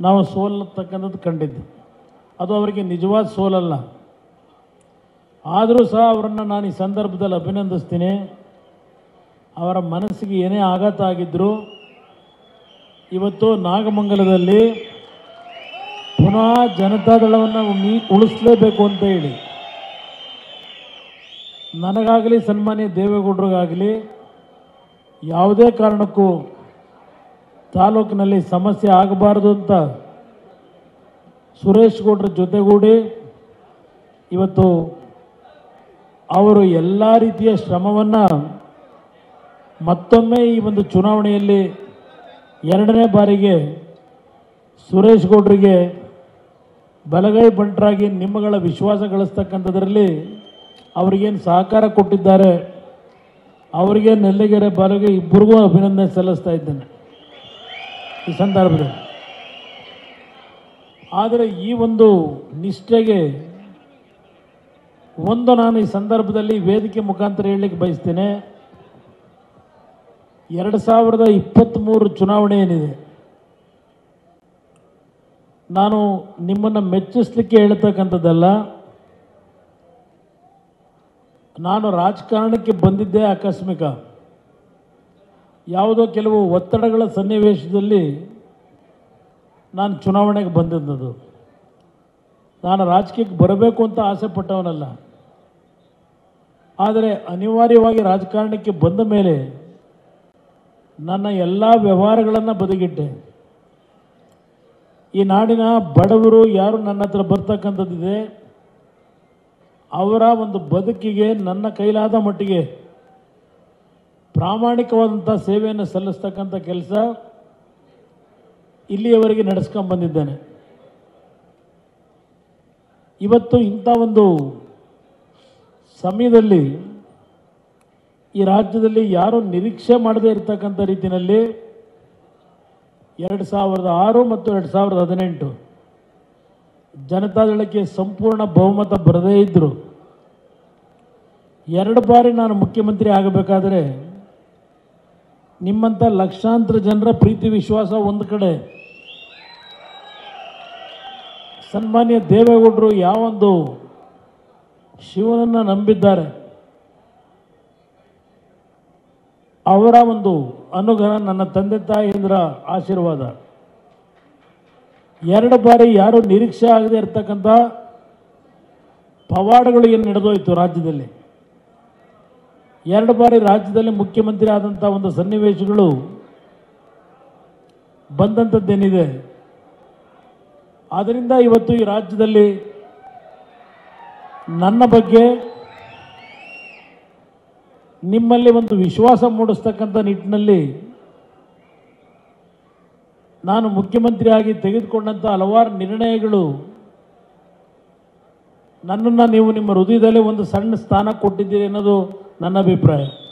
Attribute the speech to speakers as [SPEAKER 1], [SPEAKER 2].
[SPEAKER 1] ನಾವು ಸೋಲತಕ್ಕಂಥದ್ದು ಕಂಡಿದ್ದು ಅದು ಅವರಿಗೆ ನಿಜವಾದ ಸೋಲಲ್ಲ ಆದರೂ ಸಹ ಅವರನ್ನು ನಾನು ಈ ಸಂದರ್ಭದಲ್ಲಿ ಅಭಿನಂದಿಸ್ತೀನಿ ಅವರ ಮನಸ್ಸಿಗೆ ಏನೇ ಆಘಾತ ಆಗಿದ್ದರೂ ಇವತ್ತು ನಾಗಮಂಗಲದಲ್ಲಿ ಪುನಃ ಜನತಾದಳವನ್ನು ಮೀ ಉಳಿಸ್ಲೇಬೇಕು ಅಂತ ಹೇಳಿ ನನಗಾಗಲಿ ಸನ್ಮಾನ್ಯ ದೇವೇಗೌಡರಿಗಾಗಲಿ ಯಾವುದೇ ಕಾರಣಕ್ಕೂ ತಾಲೂಕಿನಲ್ಲಿ ಸಮಸ್ಯೆ ಆಗಬಾರ್ದು ಅಂತ ಸುರೇಶ್ ಗೌಡ್ರ ಜೊತೆಗೂಡಿ ಇವತ್ತು ಅವರು ಎಲ್ಲ ರೀತಿಯ ಶ್ರಮವನ್ನು ಮತ್ತೊಮ್ಮೆ ಈ ಒಂದು ಚುನಾವಣೆಯಲ್ಲಿ ಎರಡನೇ ಬಾರಿಗೆ ಸುರೇಶ್ ಗೌಡ್ರಿಗೆ ಬಲಗೈ ಬಂಟರಾಗಿ ನಿಮ್ಮಗಳ ವಿಶ್ವಾಸ ಗಳಿಸ್ತಕ್ಕಂಥದ್ರಲ್ಲಿ ಅವರಿಗೇನು ಸಹಕಾರ ಕೊಟ್ಟಿದ್ದಾರೆ ಅವರಿಗೆ ನೆಲ್ಲಿಗೆರೆ ಬಾಲಗೆ ಇಬ್ಬರಿಗೂ ಅಭಿನಂದನೆ ಸಲ್ಲಿಸ್ತಾ ಇದ್ದೇನೆ ಈ ಸಂದರ್ಭದಲ್ಲಿ ಆದರೆ ಈ ಒಂದು ನಿಷ್ಠೆಗೆ ಒಂದು ನಾನು ಈ ಸಂದರ್ಭದಲ್ಲಿ ವೇದಿಕೆ ಮುಖಾಂತರ ಹೇಳಲಿಕ್ಕೆ ಬಯಸ್ತೇನೆ ಎರಡು ಸಾವಿರದ ಇಪ್ಪತ್ತ್ಮೂರು ಚುನಾವಣೆ ಏನಿದೆ ನಾನು ನಿಮ್ಮನ್ನು ಮೆಚ್ಚಿಸ್ಲಿಕ್ಕೆ ಹೇಳ್ತಕ್ಕಂಥದ್ದಲ್ಲ ನಾನು ರಾಜಕಾರಣಕ್ಕೆ ಬಂದಿದ್ದೇ ಆಕಸ್ಮಿಕ ಯಾವುದೋ ಕೆಲವು ಒತ್ತಡಗಳ ಸನ್ನಿವೇಶದಲ್ಲಿ ನಾನು ಚುನಾವಣೆಗೆ ಬಂದಿದ್ದದು ನಾನು ರಾಜಕೀಯಕ್ಕೆ ಬರಬೇಕು ಅಂತ ಆಸೆ ಪಟ್ಟವನಲ್ಲ ಆದರೆ ಅನಿವಾರ್ಯವಾಗಿ ರಾಜಕಾರಣಕ್ಕೆ ಬಂದ ಮೇಲೆ ನನ್ನ ಎಲ್ಲ ವ್ಯವಹಾರಗಳನ್ನು ಬದಿಗಿಟ್ಟೆ ಈ ನಾಡಿನ ಬಡವರು ಯಾರು ನನ್ನ ಹತ್ರ ಬರ್ತಕ್ಕಂಥದ್ದಿದೆ ಅವರ ಒಂದು ಬದುಕಿಗೆ ನನ್ನ ಕೈಲಾದ ಮಟ್ಟಿಗೆ ಪ್ರಾಮಾಣಿಕವಾದಂಥ ಸೇವೆಯನ್ನು ಸಲ್ಲಿಸ್ತಕ್ಕಂಥ ಕೆಲಸ ಇಲ್ಲಿಯವರೆಗೆ ನಡೆಸ್ಕೊಂಡು ಬಂದಿದ್ದೇನೆ ಇವತ್ತು ಇಂಥ ಒಂದು ಸಮಯದಲ್ಲಿ ಈ ರಾಜ್ಯದಲ್ಲಿ ಯಾರೂ ನಿರೀಕ್ಷೆ ಮಾಡದೇ ಇರತಕ್ಕಂಥ ರೀತಿಯಲ್ಲಿ ಎರಡು ಸಾವಿರದ ಆರು ಮತ್ತು ಎರಡು ಸಾವಿರದ ಹದಿನೆಂಟು ಜನತಾದಳಕ್ಕೆ ಸಂಪೂರ್ಣ ಬಹುಮತ ಬರದೇ ಇದ್ದರು ಎರಡು ಬಾರಿ ನಾನು ಮುಖ್ಯಮಂತ್ರಿ ಆಗಬೇಕಾದರೆ ನಿಮ್ಮಂಥ ಲಕ್ಷಾಂತರ ಜನರ ಪ್ರೀತಿ ವಿಶ್ವಾಸ ಒಂದು ಕಡೆ ಸನ್ಮಾನ್ಯ ದೇವೇಗೌಡರು ಯಾವೊಂದು ಶಿವನನ್ನು ನಂಬಿದ್ದಾರೆ ಅವರ ಒಂದು ಅನುಗ್ರಹ ನನ್ನ ತಂದೆ ತಾಯಿಯಂದ್ರ ಆಶೀರ್ವಾದ ಎರಡು ಬಾರಿ ಯಾರು ನಿರೀಕ್ಷೆ ಆಗದೆ ಇರತಕ್ಕಂಥ ಪವಾಡಗಳು ಏನು ನಡೆದೋಯ್ತು ರಾಜ್ಯದಲ್ಲಿ ಎರಡು ಬಾರಿ ರಾಜ್ಯದಲ್ಲಿ ಮುಖ್ಯಮಂತ್ರಿ ಆದಂಥ ಒಂದು ಸನ್ನಿವೇಶಗಳು ಬಂದಂಥದ್ದೇನಿದೆ ಆದ್ದರಿಂದ ಇವತ್ತು ಈ ರಾಜ್ಯದಲ್ಲಿ ನನ್ನ ಬಗ್ಗೆ ನಿಮ್ಮಲ್ಲಿ ಒಂದು ವಿಶ್ವಾಸ ಮೂಡಿಸ್ತಕ್ಕಂಥ ನಿಟ್ಟಿನಲ್ಲಿ ನಾನು ಮುಖ್ಯಮಂತ್ರಿಯಾಗಿ ತೆಗೆದುಕೊಂಡಂಥ ಹಲವಾರು ನಿರ್ಣಯಗಳು ನನ್ನನ್ನು ನೀವು ನಿಮ್ಮ ಹೃದಯದಲ್ಲಿ ಒಂದು ಸಣ್ಣ ಸ್ಥಾನ ಕೊಟ್ಟಿದ್ದೀರಿ ಅನ್ನೋದು ನನ್ನ ಅಭಿಪ್ರಾಯ